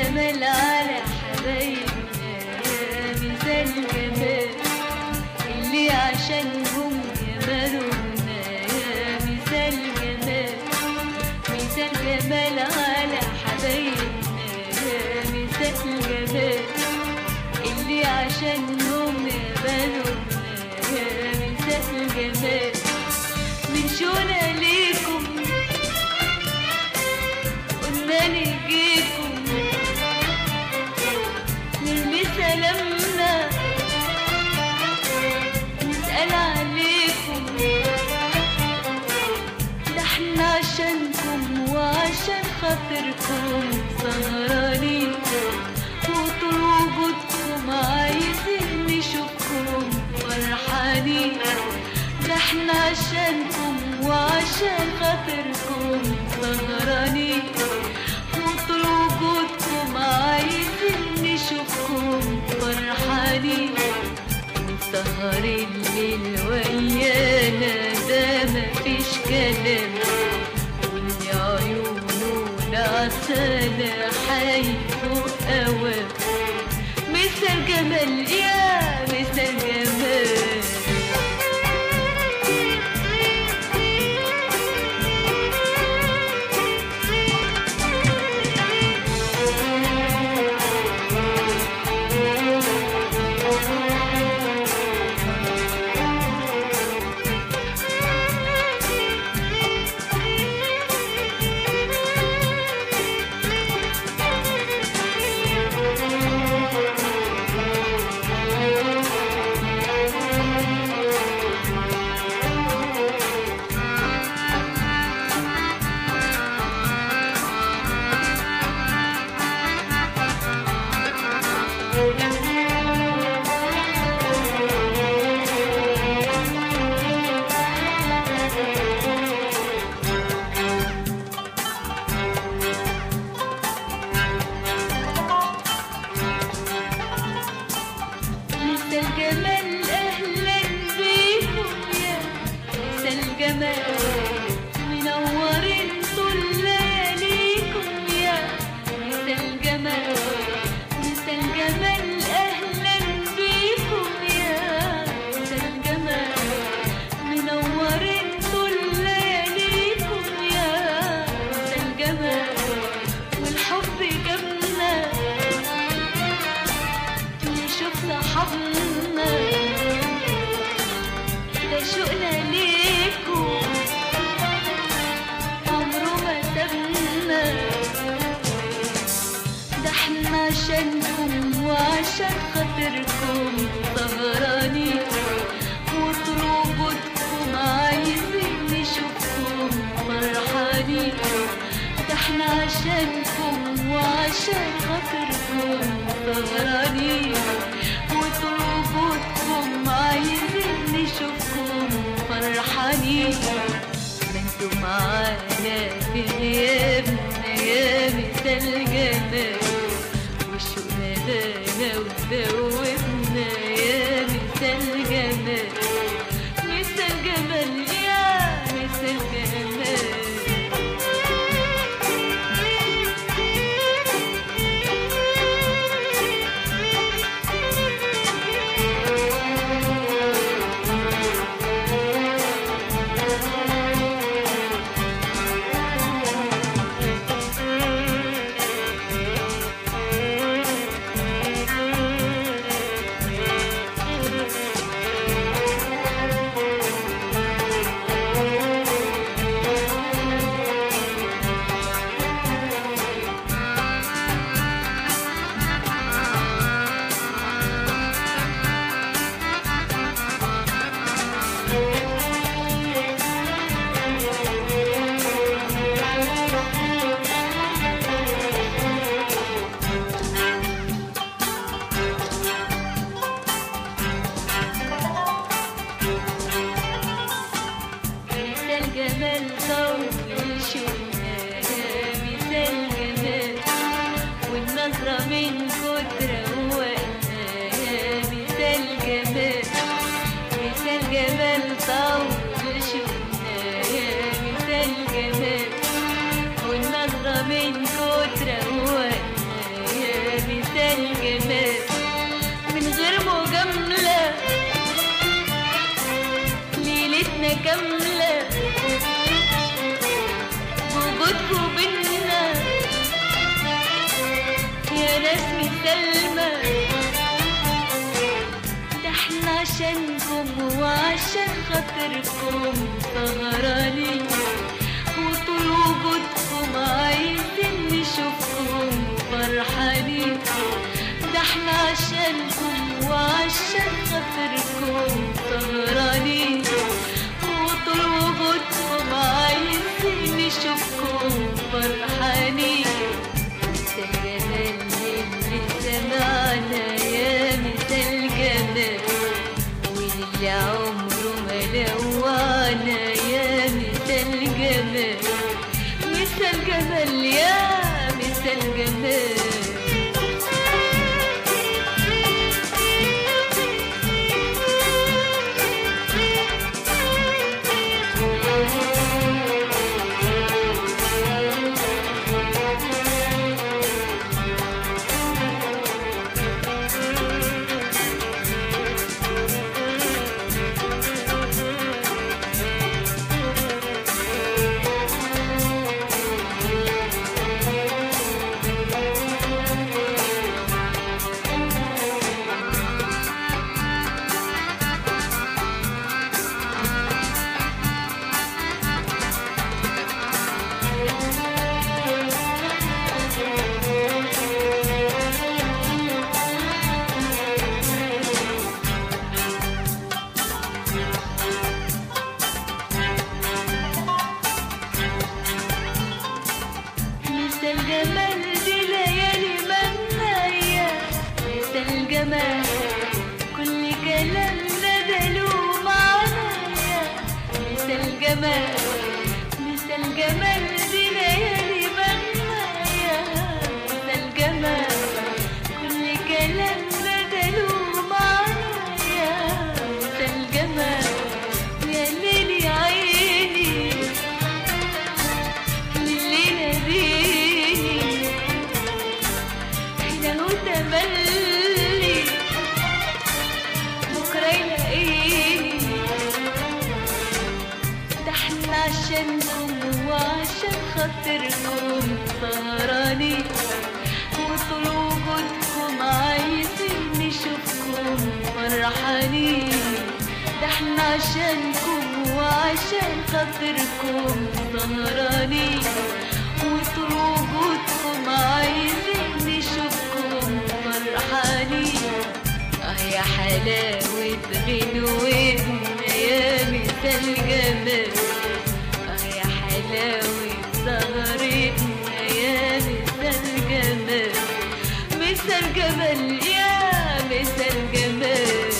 جمال على حبايبنا يا مثال جمال اللي عشانهم جمالنا يا مثال جمال مثال جمال على حبايبنا يا مثال جمال اللي عشانهم جمالنا يا مثال جمال من شونا ليكم قلنا نجيكم نرمي سلامنا نسأل عليكم ده احنا عشانكم وعشان خاطركم سهرانين وطول وجودكم عايزين نشوفكم فرحانين ده احنا عشانكم وعشان خاطركم سهرانين وطول وجودكم عايزين نشوفكم فرحانين سهر الليل ويانا ده مفيش كلام واللي عيونه نعسانة حيفوق أوام مثل جمال يا مثل جمال مثل الجمال أهلا بيكم يا مثل الجمال منورين طول لياليكم يا مثل الجمال مثل الجمال أهلا بيكم يا مثل الجمال منورين طول لياليكم يا مثل الجمال والحب جابنا نشوف صحابنا ده شوقنا ليكم عمره ما سابنا ده احنا عشانكم وعشان خاطركم سهرانين وطول وجودكم عايزين نشوفكم فرحانين ده احنا عشانكم وعشان خاطركم سهرانين وطول وجودكم عايزين نشوفكم فرحانين ما انتوا معانا في غيابنا يا مثال جمال وشوقنا دانا ودوبنا يا مثال جمال مثال جمال يا مثال جمال مثال جمال طول شوقنا يا مثال جمال والنظرة من كتر وقتنا يا مثال جمال مثال جمال طول شوقنا يا مثال جمال والنظرة من كتر وقتنا انا اسمي سلمى ده احنا عشانكم وعشان خاطركم سهرانين وطول وجودكم عايزين نشوفكم فرحانين ده احنا عشانكم وعشان خاطركم سهرانين وطول وجودكم عايزين نشوفكم فرحانين مثل الجمال اللي سمعنا يا مثل الجمال واللي عمره ما لوعنا يا مثل الجمال مثل جمال يا مثل جمال مثل الجمال دي ليالي منايا مثل الجمال كل كلامنا دلو معنايا مثل الجمال مثل الجمال دي ليالي منايا مثل الجمال كل كلامنا دلو معنايا مثل الجمال يا ليلي عيني اللي ناديني احنا هو تملي بكره يلاقيني ده احنا عشانكم وعشان خاطركم سهرانين وطول وجودكم عايزين نشوفكم فرحانين ده احنا عشانكم وعشان خاطركم سهرانين وطول وجودكم عايزين نشوفكم فرحانين اه يا حلاوة غنوتنا يا مثل جمال اه يا حلاوة سهرتنا يا مثل جمال مثل جمال يا مثل جمال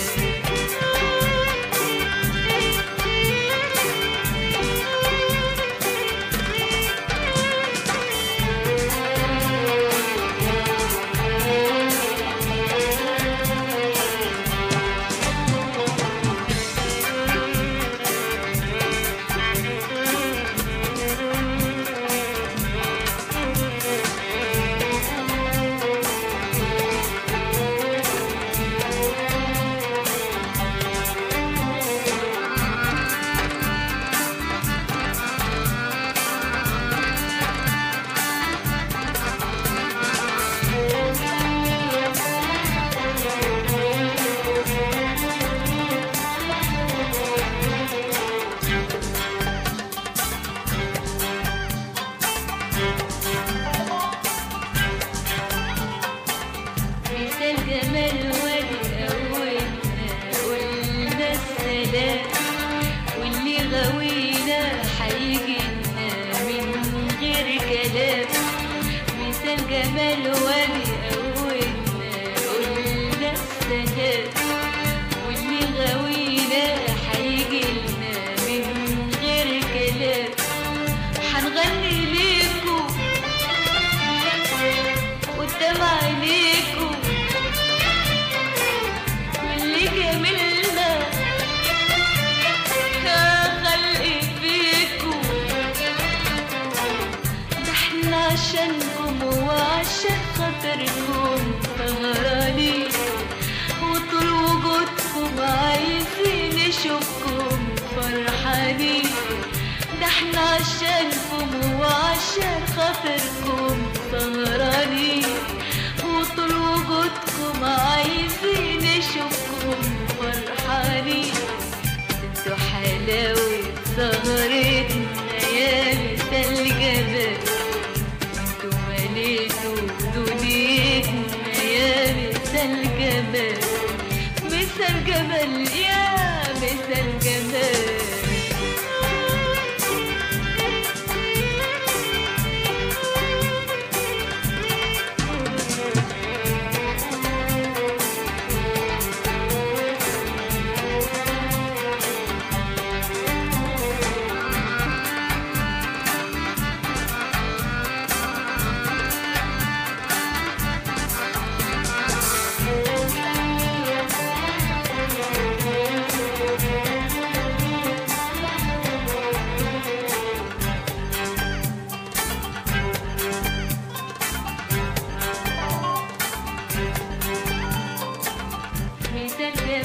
مثل جمال وادي أولنا قلنا السلام واللي غوينا حيجينا من غير كلام مثل جمال وادي أولنا قلنا السلام واللي غوينا حيجينا من غير كلام حنغني ليكم قدام عينيكم واللي جميلنا يا خلقي فيكم ده احنا عشانكم وعشان خاطركم سهرانين وطول وجودكم عايزين نشوفكم فرحانين ده احنا عشانكم وعشان خاطركم سهرانين وطول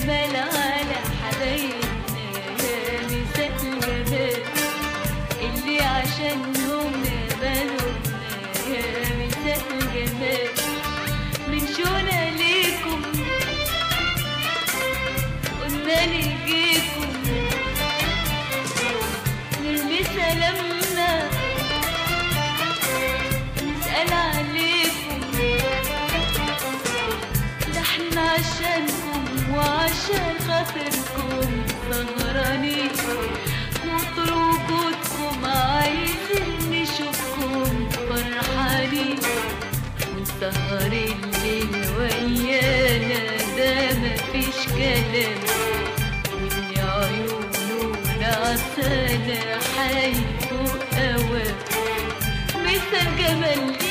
جمال على حبايبنا يا مساء الجمال اللي عشانهم نبالهمنا يا مساء الجمال من شونا ليكم قلنا نجيكم نرمي سلامنا نسأل عليكم ده احنا عشانكم وعشان خاطركم سهرانين وطول وجودكم عايزين نشوفكم فرحانين وسهر الليل ويانا ده مفيش كلام واللي عيونه نعسانة حيفوق أوام مثل جمال